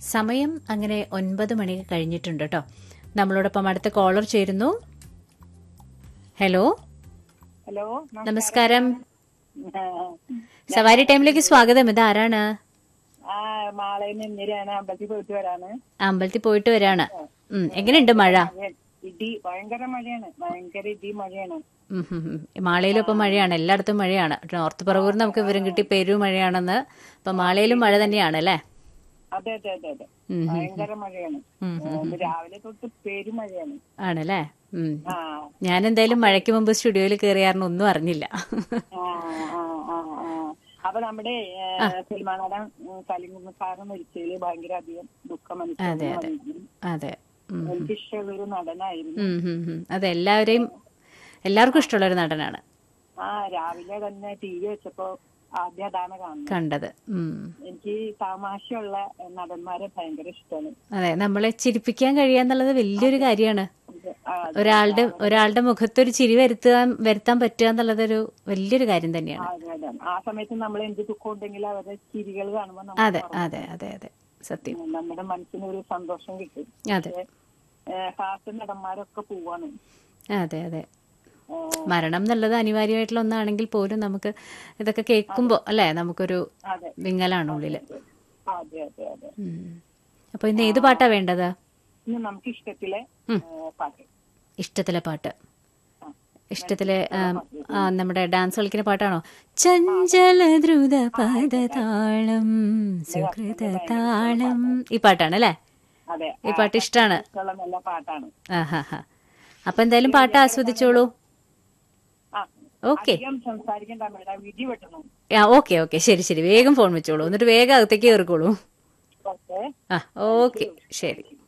സമയം അങ്ങനെ ഒൻപത് മണി കഴിഞ്ഞിട്ടുണ്ട് കേട്ടോ നമ്മളോടൊപ്പം അടുത്ത കോളർ ചേരുന്നു ഹലോ ഹലോ നമസ്കാരം സവാരി ടൈമിലേക്ക് സ്വാഗതം ഇത് ആരാണ് ആ മാളയിൽ ഇന്ദിരയാണ് അമ്പലത്തിൽ പോയിട്ട് വരാണ് അമ്പലത്തിൽ പോയിട്ട് വരാണ് ഉം, എങ്ങനെയുണ്ട് മഴ ഇടി ഭയങ്കര മഴയാണ് ഭയങ്കര ഇടി മഴയാണ് ഉം, ഉം, ഉം. മാളയിലും ഇപ്പം മഴയാണ് എല്ലായിടത്തും മഴയാണ് നോർത്ത് പറവൂർ നമുക്ക് വിവരം കിട്ടി പെരു മഴയാണെന്ന് അപ്പൊ മാളയിലും മഴ തന്നെയാണ് അല്ലേ അതെ അതെ അതെ അതെ ഉം, ഭയങ്കര മഴയാണ് ഉം, ഏഹ് രാവിലെ തൊട്ട് പെരുമഴയാണ് ആണല്ലേ ഉം. ആ ഞാൻ എന്തായാലും മഴയ്ക്ക് മുമ്പ് സ്റ്റുഡിയോയിൽ കയറിയായിരുന്നു ഒന്നും അറിഞ്ഞില്ല ആ ആ ആ ആ അപ്പൊ നമ്മുടെ സിനിമാനടൻ കലിംഗ സാറ് മരിച്ചതില് ഭയങ്കര അധികം ദുഃഖം അതെ, അതെ. മനസ്സിലായി അതെ ഉം, എനിക്ക് ഇഷ്ടമുള്ള ഒരു നടനായിരുന്നു ഉം, ഉം, ഉം. അതെ എല്ലാവരെയും എല്ലാവർക്കും ഇഷ്ടമുള്ള ഒരു നടനാണ് ആ രാവിലെ തന്നെ ടി വി വെച്ചപ്പോ ആദ്യം അതാണ് കാണുന്നത് കണ്ടത് ഉം. എനിക്ക് തമാശയുള്ള നടന്മാരെ ഭയങ്കര ഇഷ്ടമാണ് അതെ നമ്മളെ ചിരിപ്പിക്കാൻ കഴിയാന്നുള്ളത് വലിയൊരു കാര്യമാണ് ആ, ഒരാളുടെ ഒരാളുടെ മുഖത്തൊരു ചിരി വരുത്താൻ വരുത്താൻ പറ്റുക എന്നുള്ളത് ഒരു വലിയൊരു കാര്യം തന്നെയാണ് അതെ, അതെ. ആ സമയത്ത് നമ്മൾ എന്ത് ദുഃഖം ഉണ്ടെങ്കിലും അവരുടെ ചിരികൾ കാണുമ്പോൾ അതെ നമുക്ക് അതെ അതെ അതെ സത്യം നമ്മുടെ മനസ്സിന് ഒരു സന്തോഷം കിട്ടും അതെ ഹാസ്യ നടന്മാരൊക്കെ പോവാണ് അതെ അതെ ഏഹ്, മരണം എന്നുള്ളത് അനിവാര്യമായിട്ടുള്ള ഒന്നാണെങ്കിൽ പോലും നമുക്ക് ഇതൊക്കെ കേൾക്കുമ്പോൾ അല്ലേ നമുക്കൊരു അതെ വിങ്ങലാണ് ഉള്ളില് അതെ അതെ അതെ ഉം. അപ്പൊ ഇന്ന് ഏത് പാട്ടാ വേണ്ടത് ഇന്ന് നമുക്ക് ഇഷ്ടത്തിലെ ഉം. ഏഹ്, പാട്ട് ഇഷ്ടത്തിലെ പാട്ട് ആ. ഇഷ്ടത്തിലെ ആം, ആ, നമ്മുടെ ഡാൻസ് കളിക്കുന്ന പാട്ടാണോ ചഞ്ചല ദ്രുത പദതാളം സുഹൃത താളം ഈ പാട്ടാണ് അല്ലേ അതെ ഈ പാട്ട് ഇഷ്ടാണ് ഇഷ്ടമുള്ള നല്ല പാട്ടാണ് ആഹാ അപ്പൊ എന്തായാലും പാട്ട് ആസ്വദിച്ചോളൂ ആ ഓക്കെ അധികം സംസാരിക്കണ്ട മേഡം വിധി വെട്ടണം ആ ഓക്കെ ഓക്കെ ശരി ശരി വേഗം ഫോൺ വെച്ചോളൂ എന്നിട്ട് വേഗം അകത്തേക്ക് കയറിക്കോളൂ ഓക്കെ ആ ഓക്കെ ശരി